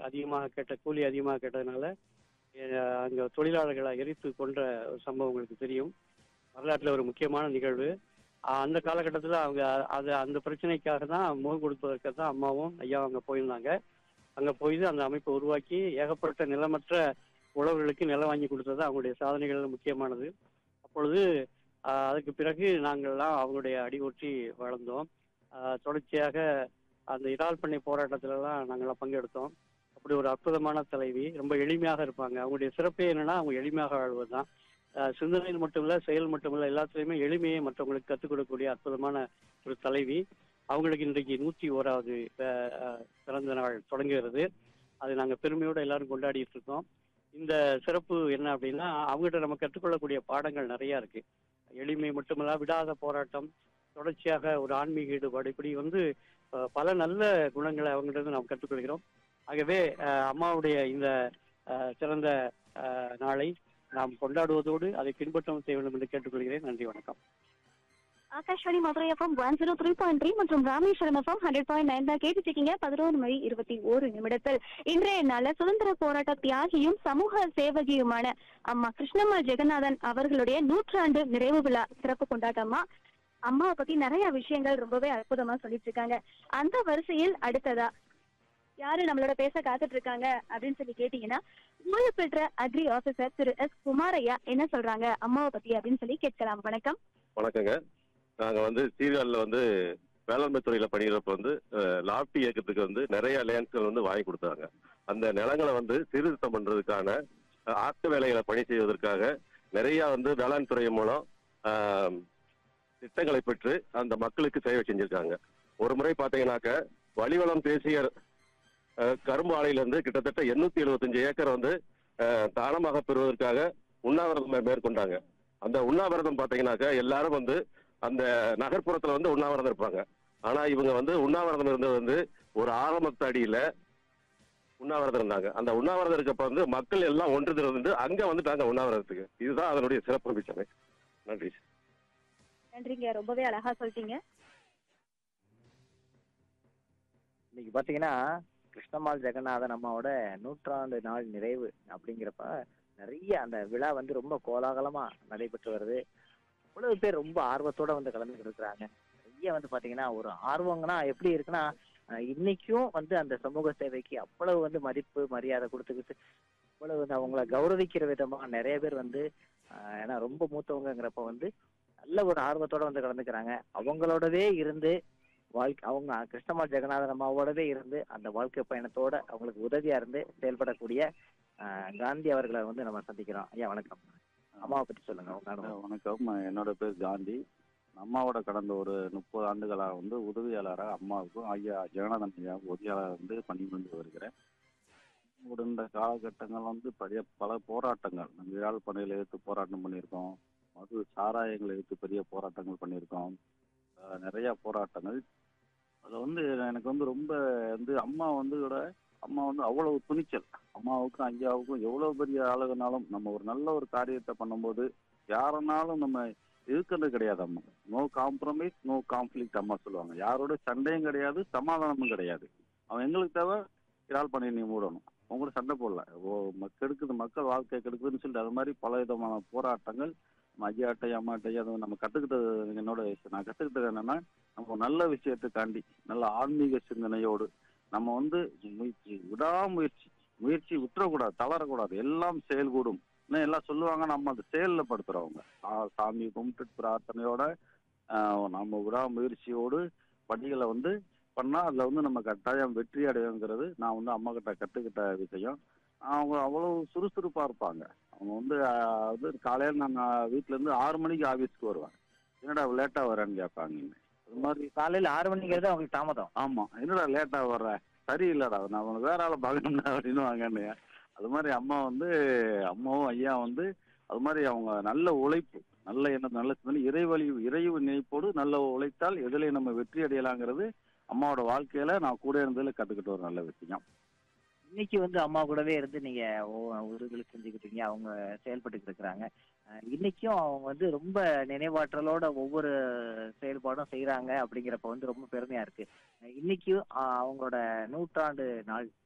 அதிகமாக கேட்ட கூலி அதிகமாக கேட்டதுனால அஹ், அங்க தொழிலாளர்களை எரித்து கொன்ற ஒரு சம்பவம் உங்களுக்கு தெரியும் வரலாற்றில் ஒரு முக்கியமான நிகழ்வு அஹ், அந்த காலகட்டத்தில் அவங்க அது அந்த பிரச்சனைக்காக தான் முகம் கொடுப்பதற்கு தான் அம்மாவும் ஐயாவும் அங்கே போயிருந்தாங்க அங்கே போய் அந்த அமைப்பை உருவாக்கி ஏகப்பட்ட நிலமற்ற உழவர்களுக்கு நிலம் வாங்கி கொடுத்தது அவங்களுடைய சாதனைகள் முக்கியமானது அப்பொழுது ஆஹ், அதுக்கு பிறகு நாங்கள்லாம் அவங்களுடைய அடிவொற்றி வளர்ந்தோம் ஆஹ், தொடர்ச்சியாக அந்த இறால் பண்ணை போராட்டத்திலலாம் நாங்கள்லாம் பங்கெடுத்தோம் அப்படி ஒரு அற்புதமான தலைவி ரொம்ப எளிமையாக இருப்பாங்க அவங்களுடைய சிறப்பே என்னன்னா அவங்க எளிமையாக வாழ்வது தான் சிந்தனையில் மட்டுமில்ல செயல் மட்டுமில்ல எல்லாத்துலேயுமே எளிமையை மற்றவங்களுக்கு கற்றுக் கொடுக்கக்கூடிய அற்புதமான ஒரு தலைவி அவங்களுக்கு இன்றைக்கு நூற்றி ஓராவது ஆஹ், ஆஹ், பிறந்த நாள் தொடங்குகிறது அது நாங்கள் பெருமையோடு எல்லாரும் கொண்டாடிட்டு இருக்கோம் இந்த சிறப்பு என்ன அப்படின்னா அவங்ககிட்ட நம்ம கற்றுக்கொள்ளக்கூடிய பாடங்கள் நிறைய இருக்கு எளிமை மட்டுமல்ல விடாத போராட்டம் தொடர்ச்சியாக ஒரு ஆன்மீக ஈடுபாடு இப்படி வந்து அஹ், பல நல்ல குணங்களை அவங்ககிட்ட இருந்து நாம் கற்றுக்கொள்கிறோம் ஆகவே அஹ், அம்மாவுடைய இந்த அஹ், சிறந்த அஹ், நாளை நாம் கொண்டாடுவதோடு அதை பின்பற்றவும் செய்ய வேண்டும் என்று கேட்டுக்கொள்கிறேன் நன்றி வணக்கம் Akashvani Madurai FM one zero three point three மற்றும் Rameswaram FM hundred point nine தான் கேட்டுட்டு இருக்கீங்க பதினோரு மணி இருபத்தி ஒரு நிமிடத்தில் இன்றைய நாள சுதந்திர போராட்ட தியாகியும் சமூக சேவகியுமான அம்மா கிருஷ்ணம்மாள் ஜெகநாதன் அவர்களுடைய நூற்றாண்டு நிறைவு விழா சிறப்பு கொண்டாட்டமா அம்மாவை பத்தி நிறைய விஷயங்கள் ரொம்பவே அற்புதமா சொல்லிட்டு இருக்காங்க அந்த வரிசையில் அடுத்ததா யாரு நம்மளோட பேச காத்துட்டு இருக்காங்க அப்படின்னு சொல்லி கேட்டீங்கன்னா ஓய்வு பெற்ற agri officer Thiru S Kumaraiah என்ன சொல்றாங்க அம்மாவை பத்தி அப்படின்னு சொல்லி கேட்கலாம் வணக்கம் வணக்கங்க நாங்க வந்து சீர்காழில் வந்து வேளாண்மை துறையில பணிகிறப்ப வந்து அஹ், லாப்டி இயக்கத்துக்கு வந்து நிறைய லேண்ட்ஸ்கள் வந்து வாங்கி கொடுத்தாங்க அந்த நிலங்களை வந்து சீர்திருத்தம் பண்றதுக்கான அஹ், ஆட்டு வேலைகளை பணி செய்வதற்காக நிறைய வந்து வேளாண் துறை மூலம் ஆஹ், திட்டங்களை பெற்று அந்த மக்களுக்கு சேவை செஞ்சிருக்காங்க ஒரு முறை பாத்தீங்கன்னாக்க வலிவளம் தேசிய அஹ், கரும்பு ஆலையிலிருந்து கிட்டத்தட்ட எண்ணூத்தி எழுபத்தஞ்சு ஏக்கர் வந்து அஹ், தானமாக பெறுவதற்காக உண்ணாவிரதம் மே- மேற்கொண்டாங்க அந்த உண்ணாவிரதம் பாத்தீங்கன்னாக்க எல்லாரும் வந்து அந்த நகர்ப்புறத்துல வந்து உண்ணாவிரதம் இருப்பாங்க ஆனா இவங்க வந்து உண்ணாவிரதம் இருந்தது வந்து ஒரு ஆரம்பத்து அடியில உண்ணாவிரதம் இருந்தாங்க அந்த உண்ணாவிரதம் இருக்கப்ப வந்து மக்கள் எல்லாம் ஒன்று திரண்டு அங்க வந்துட்டாங்க உண்ணாவிரதத்துக்கு இதுதான் அதனுடைய சிறப்பு அம்சமே நன்றி நன்றிங்க ரொம்பவே அழகா சொல்லிட்டீங்க இன்னைக்கு பாத்தீங்கன்னா கிருஷ்ணமால் ஜெகநாதன் அம்மாவோட நூற்றாண்டு நாள் நிறைவு அப்படிங்கிறப்ப நிறைய அந்த விழா வந்து ரொம்ப கோலாகலமா நடைபெற்று வருது அவ்வளவு பேர் ரொம்ப ஆர்வத்தோட வந்து கலந்துக்கிட்டு இருக்கிறாங்க நிறைய வந்து பாத்தீங்கன்னா ஒரு ஆர்வங்கன்னா எப்படி இருக்குன்னா அஹ் இன்னைக்கும் வந்து அந்த சமூக சேவைக்கு அவ்வளவு வந்து மதிப்பு மரியாதை கொடுத்துக்கிட்டு அவ்வளவு வந்து அவங்கள கௌரவிக்கிற விதமா நிறைய பேர் வந்து அஹ் ஏன்னா ரொம்ப மூத்தவங்கங்கிறப்ப வந்து நல்ல ஒரு ஆர்வத்தோட வந்து கலந்துக்கிறாங்க அவங்களோடவே இருந்து வாழ்க்கை அவங்க கிருஷ்ணமால் ஜெகநாதன் அம்மாவோடவே இருந்து அந்த வாழ்க்கை பயணத்தோட அவங்களுக்கு உதவியா இருந்து செயல்படக்கூடிய ஆஹ், காந்தி அவர்களை வந்து நம்ம சந்திக்கிறோம் ஐயா வணக்கம் அம்மாவை பத்தி சொல்லுங்க உங்க அனுபவம். வணக்கம் என்னோட பேர் காந்தி அம்மாவோட கடந்த ஒரு முப்பது ஆண்டுகளாக வந்து உதவியாளராக அம்மாவுக்கும் ஐயா ஜெகநாதன் ஐயா உதவியாளர் வந்து பணிபுரிந்து வருகிறேன் ஒரு இந்த காலகட்டங்கள் வந்து பெரிய பல போராட்டங்கள் நம்ம விழால் பணியில் எடுத்து போராட்டம் பண்ணியிருக்கோம் மது சாராயங்களை எடுத்து பெரிய போராட்டங்கள் பண்ணியிருக்கோம் அஹ் நிறைய போராட்டங்கள் அதில் வந்து எனக்கு வந்து ரொம்ப வந்து அம்மா வந்து கூட அம்மா வந்து அவ்வளவு துணிச்சல் அம்மாவுக்கும் ஐயாவுக்கும் எவ்வளவு பெரிய ஆளுகனாலும் நம்ம ஒரு நல்ல ஒரு காரியத்தை பண்ணும்போது யாருனாலும் நம்ம இருக்கிறது கிடையாது அம்மா நோ காம்ப்ரமைஸ் நோ கான்ஃபிளிக்ட் அம்மா சொல்லுவாங்க யாரோட சண்டையும் கிடையாது சமாதானமும் கிடையாது அவன் எங்களுக்கு தேவை இறால் பண்ணி நீ மூடணும் உங்களோட சண்டை போடல ஓ ம- கெடுக்குது மக்கள் வாழ்க்கை கெடுக்குதுன்னு சொல்லிட்டு அது மாதிரி பல விதமான போராட்டங்கள் நம்ம ஐயாட்டை அம்மாட்டை அது நம்ம கற்றுக்கிட்டது என்னோட நான் கற்றுக்கிட்டது என்னன்னா நம்ம ஒரு நல்ல விஷயத்தை தாண்டி நல்ல ஆன்மீக சிந்தனையோடு நம்ம வந்து முயற்சி விடாமுயற்சி முயற்சி விட்டுறக்கூடாது தளரக்கூடாது எல்லாம் செயல்கூடும் இன்னும் எல்லாம் சொல்லுவாங்க நம்ம அதை செயலில் படுத்துறவங்க சா- சாமி கும்பிட்டு பிரார்த்தனையோட ஆஹ், நம்ம விடாமுயற்சியோடு பணிகளை வந்து பண்ணா அதுல வந்து நம்ம கட்டாயம் வெற்றி அடையுங்கிறது நான் வந்து அம்மா கிட்ட கத்துக்கிட்ட விஷயம் அவங்க அவ்வளவு சுறுசுறுப்பா இருப்பாங்க அவங்க வந்து ஆஹ், வந்து காலையில நான் வீட்ல இருந்து ஆறு மணிக்கு ஆபீஸ்க்கு வருவேன் என்னடா லேட்டா வரேன்னு கேட்பாங்க அது மாதிரி காலையில ஆறு மணிங்கிறது அவங்களுக்கு தாமதம் ஆமா என்னடா லேட்டா வர்ற சரியில்லடா நான் உனக்கு வேற ஆளை பார்க்கணும்டா அப்படின்னு வாங்கன்னு அது மாதிரி அம்மா வந்து அம்மாவும் ஐயா வந்து அது மாதிரி அவங்க நல்ல உழைப்பு நல்ல எண்ணம் நல்ல சிந்தனை இறைவழி இறைவு நினைப்போடு நல்ல உழைத்தால் எதிலே நம்ம வெற்றி அடையலாங்கிறது அம்மாவோட வாழ்க்கையில நான் கூட இருந்ததுல கத்துக்கிட்ட ஒரு நல்ல விஷயம் இன்னைக்கு வந்து அம்மா கூடவே இருந்து நீங்க உதவிகளை செஞ்சுக்கிட்டீங்க அவங்க செயல்பட்டு இருக்கிறாங்க இன்னைக்கும் அவங்க வந்து ரொம்ப நினைவாற்றலோட ஒவ்வொரு செயல்பாடும் செய்யறாங்க அப்படிங்கிறப்ப வந்து ரொம்ப பெருமையா இருக்கு அஹ் இன்னைக்கும் அஹ் அவங்களோட நூற்றாண்டு நாள்